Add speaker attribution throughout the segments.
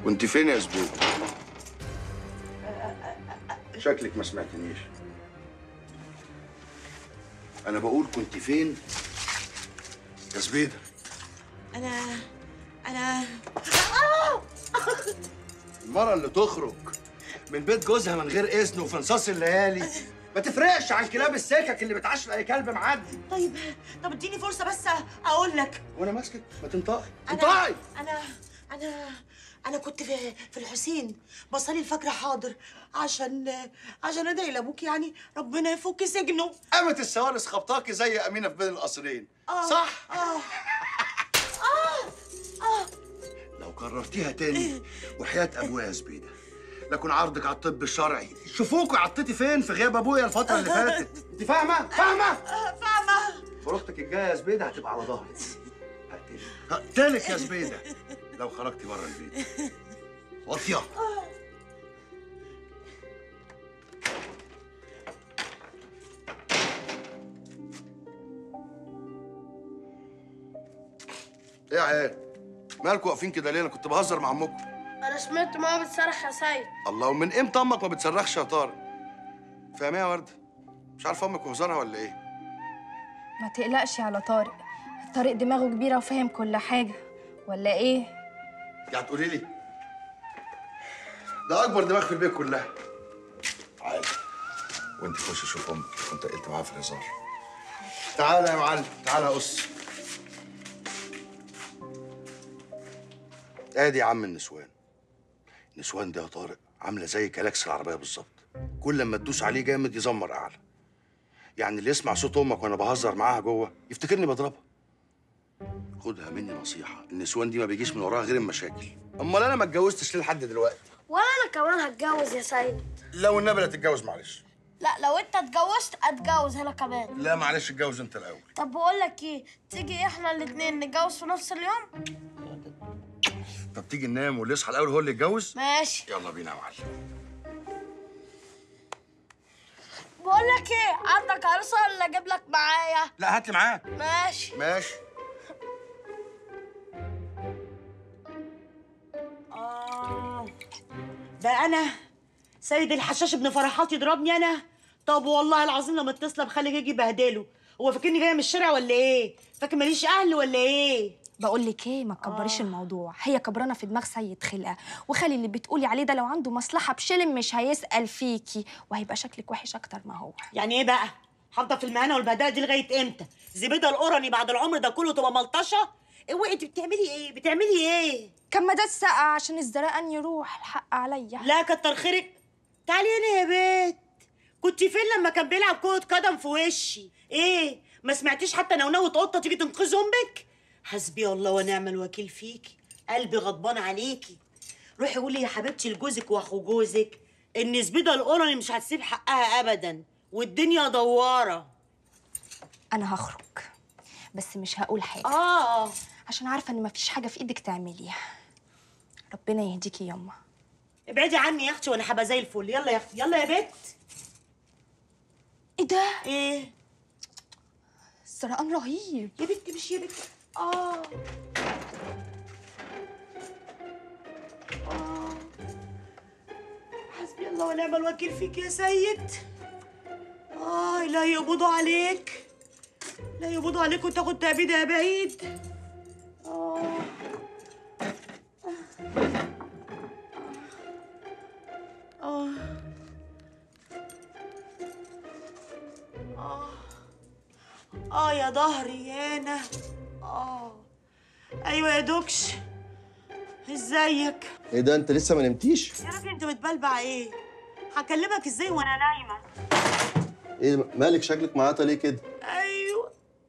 Speaker 1: وانت فين يا زبيب شكلك ما سمعتنيش انا بقول كنت فين يا زبيده
Speaker 2: انا انا
Speaker 1: المرة اللي تخرج من بيت جوزها من غير إذن وفي نصاص الليالي ما تفرقش عن كلاب السكك اللي بتعشر أي كلب معدي
Speaker 2: طيب طب اديني فرصه بس اقول لك
Speaker 1: وأنا ماسكك ما تنطقي
Speaker 2: انا
Speaker 1: انطقي
Speaker 2: انا انا انا كنت في في الحسين بصلي الفجر حاضر عشان عشان ادعي لابوك يعني ربنا يفك سجنه
Speaker 1: قامت السوارس خبطاكي زي أمينة في بين القصرين
Speaker 2: آه.
Speaker 1: صح؟
Speaker 2: اه
Speaker 1: لو كررتيها تاني وحياة أبويا يا زبيدة لكن عرضك على الطب الشرعي شوفوكوا عطيتي فين في غياب أبويا الفترة اللي فاتت أنت فاهمة؟ فاهمة؟
Speaker 2: آه، فاهمه
Speaker 1: فرصتك الجاية يا زبيدة هتبقى على ظهري هقتلك هقتلك يا زبيدة لو خرجتي بره البيت واطية ايه يا عيال مالكوا واقفين كده ليه انا كنت بهزر مع امكم
Speaker 3: انا سمعت ماما بتصرخ يا سيد
Speaker 1: الله ومن امتى امك ما بتصرخش يا طارق فاهمة يا ورده مش عارفه امك وهزارها ولا ايه
Speaker 4: ما تقلقش على طارق طارق دماغه كبيرة وفاهم كل حاجة ولا ايه؟
Speaker 1: انت هتقولي لي ده اكبر دماغ في البيت كلها عادي وانت خشي شوف امك كنت قلت معاها في الهزار تعالى يا معلم تعالى يا قص ادي يا عم النسوان النسوان ده يا طارق عامله زي كلاكس العربيه بالظبط كل لما تدوس عليه جامد يزمر اعلى يعني اللي يسمع صوت امك وانا بهزر معاها جوه يفتكرني بضربها خدها مني نصيحه النسوان دي ما بيجيش من وراها غير المشاكل امال انا ما اتجوزتش ليه لحد دلوقتي
Speaker 3: ولا انا كمان هتجوز يا سيد
Speaker 1: لو النبي لا تتجوز معلش
Speaker 3: لا لو انت اتجوزت اتجوز انا كمان
Speaker 1: لا معلش اتجوز انت الاول
Speaker 3: طب بقول لك ايه تيجي احنا الاتنين نتجوز في نفس اليوم
Speaker 1: طب تيجي ننام واللي يصحى الاول هو اللي يتجوز
Speaker 3: ماشي
Speaker 1: يلا بينا يا معلم
Speaker 3: بقول لك ايه عندك عروسه ولا اجيب لك معايا
Speaker 1: لا هات لي معاك
Speaker 3: ماشي
Speaker 1: ماشي
Speaker 2: آه ده أنا سيد الحشاش ابن فرحات يضربني أنا طب والله العظيم لما اتصل بخلي يجي بهدله هو فاكرني جاية من الشارع ولا إيه؟ فاكر ماليش أهل ولا إيه؟
Speaker 4: بقول لك ايه ما تكبريش الموضوع هي كبرانه في دماغ سيد خلقه وخلي اللي بتقولي عليه ده لو عنده مصلحه بشلم مش هيسال فيكي وهيبقى شكلك وحش اكتر ما هو
Speaker 2: يعني إيه بقى؟ هفضل في المهانة والبهدلة دي لغاية إمتى؟ زبيدة القرني بعد العمر ده كله تبقى ملطشة؟ إيه وإيه أنت بتعملي إيه؟ بتعملي إيه؟
Speaker 4: كان ما ده السقع عشان الزرقان يروح الحق عليا
Speaker 2: لا كتر خيرك تعالي هنا يا بيت كنت فين لما كان بيلعب كرة قدم في وشي ايه ما سمعتيش حتى نونوة قطة تيجي تنقذ امك حسبي الله ونعم الوكيل فيكي قلبي غضبان عليكي روحي قولي يا حبيبتي لجوزك واخو جوزك ان زبيدة القرني مش هتسيب حقها ابدا والدنيا دوارة
Speaker 4: انا هخرج بس مش هقول حاجه
Speaker 2: اه
Speaker 4: عشان عارفه ان مفيش حاجه في ايدك تعمليها ربنا يهديكي ياما
Speaker 2: ابعدي عني يا اختي وانا هبقى زي الفل يلا يا اختي يلا يا بت
Speaker 4: ايه ده
Speaker 2: ايه
Speaker 4: الزرقان رهيب
Speaker 2: يا بنتي مش يا بنتي اه اه حسبي الله ونعم الوكيل فيك يا سيد اه لا يقبضوا عليك لا يقبضوا عليك وتاخد تأبيد يا بعيد اه اه اه اه يا ظهري يا انا اه ايوه يا دوكش ازيك
Speaker 5: ايه ده انت لسه ما نمتيش؟
Speaker 2: يا راجل انت متبلبع ايه هكلمك ازاي وانا نايمه
Speaker 5: ايه مالك شكلك معاطه ليه كده؟
Speaker 2: ايوه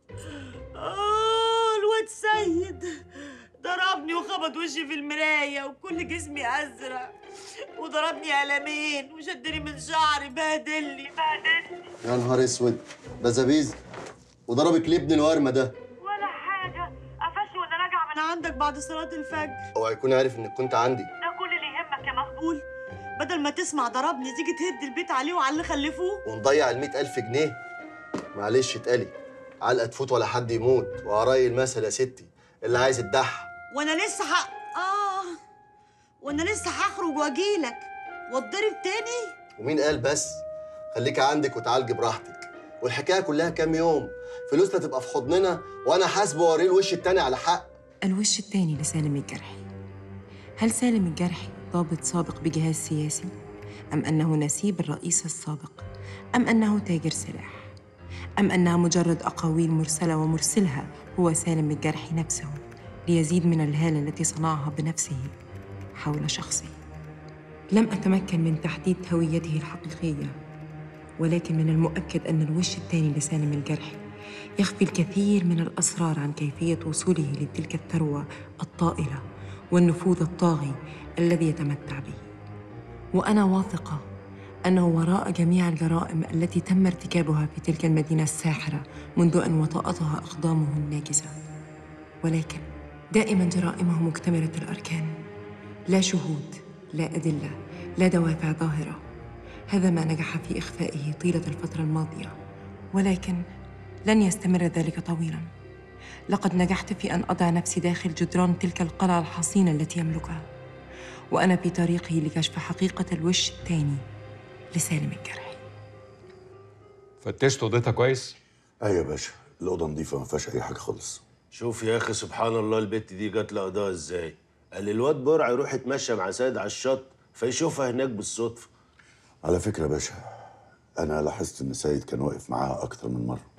Speaker 2: اه الواد سيد ضربني وخبط وشي في المرايه وكل جسمي ازرق وضربني قلمين وشدني من شعري بهدلني بهدلني
Speaker 5: يا نهار اسود بزابيز وضربك ليه ابن الورمه ده؟
Speaker 2: ولا حاجه قفشني وانا راجعه من عندك بعد صلاه الفجر
Speaker 5: هو هيكون عارف انك كنت عندي
Speaker 2: ده كل اللي يهمك يا مقبول بدل ما تسمع ضربني تيجي تهد البيت عليه وعلى اللي خلفوه
Speaker 5: ونضيع ال ألف جنيه معلش اتقلي علقه تفوت ولا حد يموت وراي المثل يا ستي اللي عايز الدح
Speaker 2: وانا لسه حق اه وانا لسه هخرج واجيلك واتضرب تاني
Speaker 5: ومين قال بس خليكي عندك وتعالجي براحتك والحكايه كلها كام يوم فلوسنا تبقى في حضننا وانا حاسبه واوريه الوش التاني على حق
Speaker 6: الوش الثاني لسالم الجرحي هل سالم الجرحي ضابط سابق بجهاز سياسي؟ أم أنه نسيب الرئيس السابق؟ أم أنه تاجر سلاح؟ أم أنها مجرد أقاويل مرسلة ومرسلها هو سالم الجرحي نفسه ليزيد من الهالة التي صنعها بنفسه حول شخصه؟ لم أتمكن من تحديد هويته الحقيقية ولكن من المؤكد أن الوش الثاني لسالم الجرحي يخفي الكثير من الأسرار عن كيفية وصوله لتلك الثروة الطائلة والنفوذ الطاغي الذي يتمتع به وأنا واثقة أنه وراء جميع الجرائم التي تم ارتكابها في تلك المدينة الساحرة منذ أن وطأتها أقدامه الناكسة ولكن دائما جرائمه مكتملة الأركان لا شهود لا أدلة لا دوافع ظاهرة هذا ما نجح في إخفائه طيلة الفترة الماضية ولكن لن يستمر ذلك طويلا لقد نجحت في أن أضع نفسي داخل جدران تلك القلعة الحصينة التي يملكها وأنا في طريقي لكشف حقيقة الوش الثاني لسالم الجرحي
Speaker 7: فتشت اوضتها كويس؟
Speaker 8: ايوه يا باشا الاوضه نظيفه ما فيهاش اي حاجه خالص
Speaker 9: شوف يا اخي سبحان الله البت دي جات لها قضاها ازاي قال الواد برع يروح يتمشى مع سيد على الشط فيشوفها هناك بالصدفه
Speaker 8: على فكره يا باشا انا لاحظت ان سيد كان واقف معاها اكتر من مره